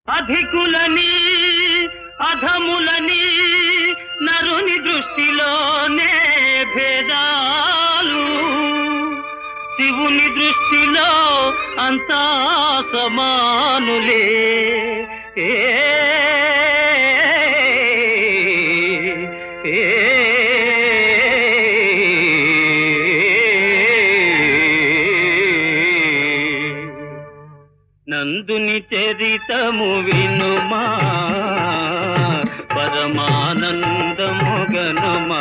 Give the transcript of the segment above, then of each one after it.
అధికులని అధములని నరుని దృష్టిలోనే భేదాలు శివుని దృష్టిలో అంతా సమానులే ఏ నందుని చరితము వినుమా పరమానందము గనుమా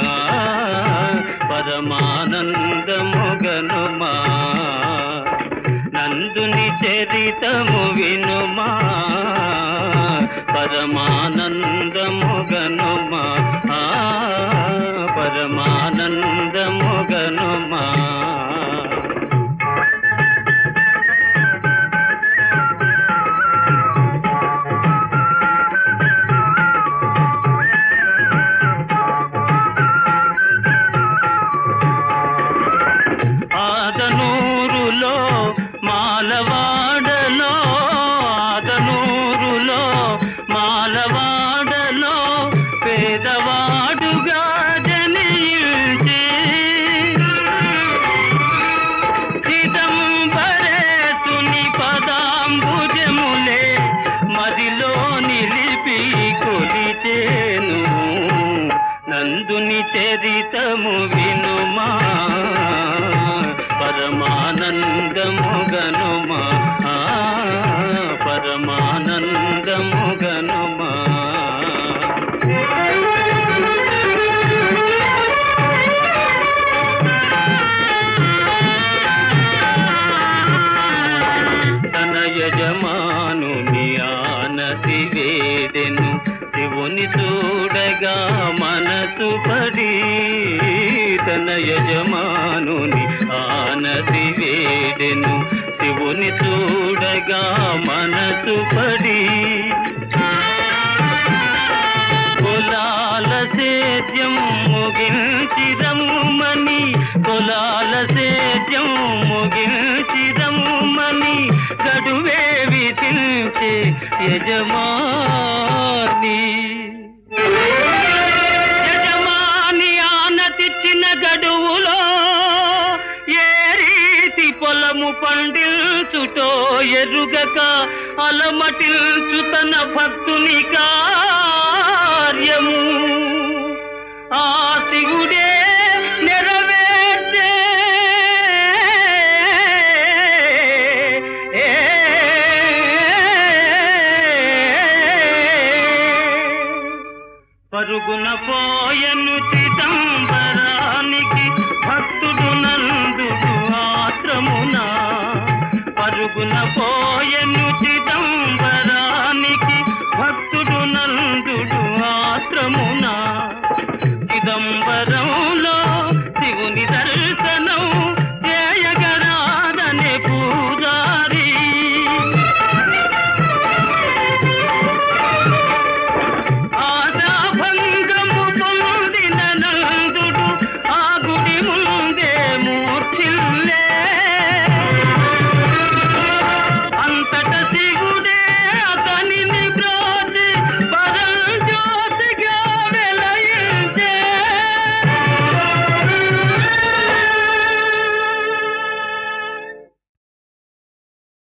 పరమానందము గనుమా నందుని చరితము వినుమా పరమానందము గనుమా ఆ, పరమానందము గనుమా ఆదనూరులో మాలవాడలో ఆదనూరులో మాలవాడలో పేదవాడుగా జనించి చిదంబరేతుని పదాంబుజములే మదిలో నిలిపి కొలిచేను నందుని చరితము వినుమా పరమానందము గనుమా ఆ, పరమానందము గనుమా తన యజమానుని ఆనతి వేదెను శివుని చూడగా మనసు పడి తన యజమానుని ఆనతి వేదెను శివుని చూడగా మనసు పడి కులాల సేద్యం ముగించిదముమని కులాల సేద్యం ముగించిదముమని గడువే విధించే యజమాని యజమాని ఆనతిచ్చిన గడువులో ఏ రీతి పొలము పండిల్చుటో ఎరుగక అలమటిల్చు తన భక్తుని కార్యము ఆ శివుడే నెరవేర్చే పరుగున పోయను చిదంబరానికి భక్తుడు నందుడు ఆత్రమున పరుగున పోయను చి